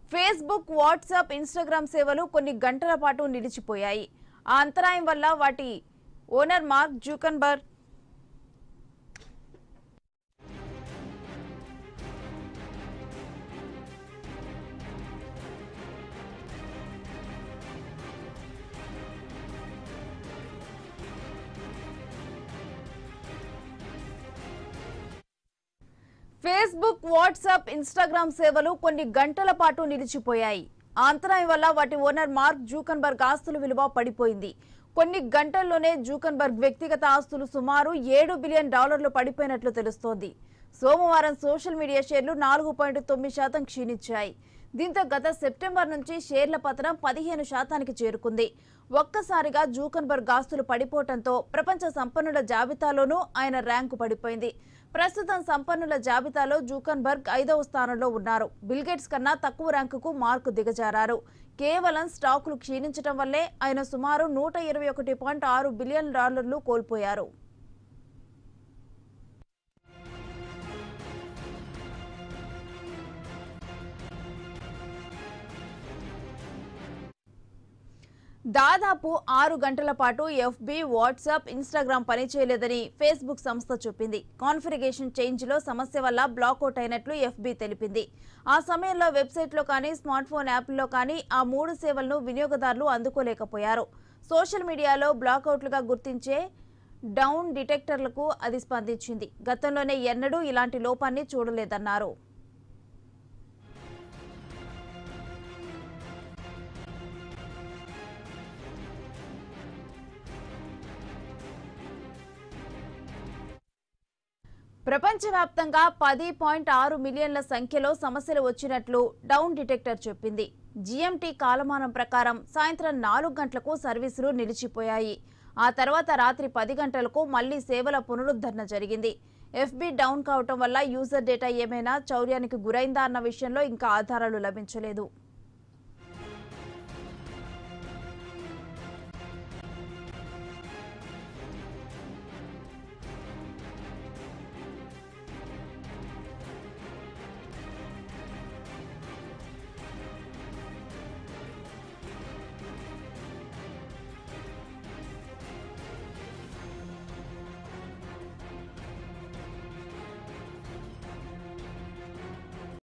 Facebook WhatsApp Instagram సేవలు కొన్ని గంటల పాటు నిలిచిపోయాయి ఆ అంతరాయం వల్ల వాటి owner Mark Zuckerberg Facebook WhatsApp Instagram సేవలు కొన్ని గంటల పాటు నిలిచిపోయాయి ఆ అంతరాయం వల్ల వాటి ఓనర్ మార్క్ జూకన్బర్గ్ ఆస్తుల విలువ పడిపోయింది కొన్ని గంటల్లోనే జూకన్బర్గ్ వ్యక్తిగత ఆస్తులు సుమారు ఏడు బిలియన్ డాలర్లు పడిపోయినట్లు తెలుస్తోంది సోమవారం సోషల్ మీడియా షేర్లు నాలుగు పాయింట్ తొమ్మిది శాతం క్షీణించాయి దీంతో గత సెప్టెంబర్ నుంచి షేర్ల పతనం పదిహేను శాతానికి చేరుకుంది ఒక్కసారిగా జూకన్బర్గ్ ఆస్తులు పడిపోవడంతో ప్రపంచ సంపన్నుల జాబితాలోనూ ఆయన ర్యాంకు పడిపోయింది ప్రస్తుతం సంపన్నుల జాబితాలో జూకన్బర్గ్ ఐదవ స్థానంలో ఉన్నారు బిల్గేట్స్ కన్నా తక్కువ ర్యాంకుకు మార్కు దిగజారారు కేవలం స్టాకులు క్షీణించడం వల్లే ఆయన సుమారు నూట ఇరవై ఒకటి పాయింట్ ఆరు బిలియన్ డాలర్లు కోల్పోయారు దాదాపు ఆరు గంటల పాటు ఎఫ్బి వాట్సాప్ ఇన్స్టాగ్రామ్ పనిచేయలేదని ఫేస్బుక్ సంస్థ చెప్పింది కాన్ఫిగరేషన్ చేంజ్ లో సమస్య వల్ల బ్లాక్అవుట్ అయినట్లు ఎఫ్బి తెలిపింది ఆ సమయంలో వెబ్సైట్లో కానీ స్మార్ట్ ఫోన్ యాప్ల్లో కానీ ఆ మూడు సేవలను వినియోగదారులు అందుకోలేకపోయారు సోషల్ మీడియాలో బ్లాక్అవుట్లుగా గుర్తించే డౌన్ డిటెక్టర్లకు అది స్పందించింది గతంలోనే ఎన్నడూ ఇలాంటి లోపాన్ని చూడలేదన్నారు ప్రపంచవ్యాప్తంగా పది పాయింట్ ఆరు మిలియన్ల సంఖ్యలో సమస్యలు వచ్చినట్లు డౌన్ డిటెక్టర్ చెప్పింది జీఎంటీ కాలమానం ప్రకారం సాయంత్రం నాలుగు గంటలకు సర్వీసులు నిలిచిపోయాయి ఆ తర్వాత రాత్రి పది గంటలకు మళ్లీ సేవల పునరుద్ధరణ జరిగింది ఎఫ్బి డౌన్ కావటం వల్ల యూజర్ డేటా ఏమైనా చౌర్యానికి గురైందా అన్న విషయంలో ఇంకా ఆధారాలు లభించలేదు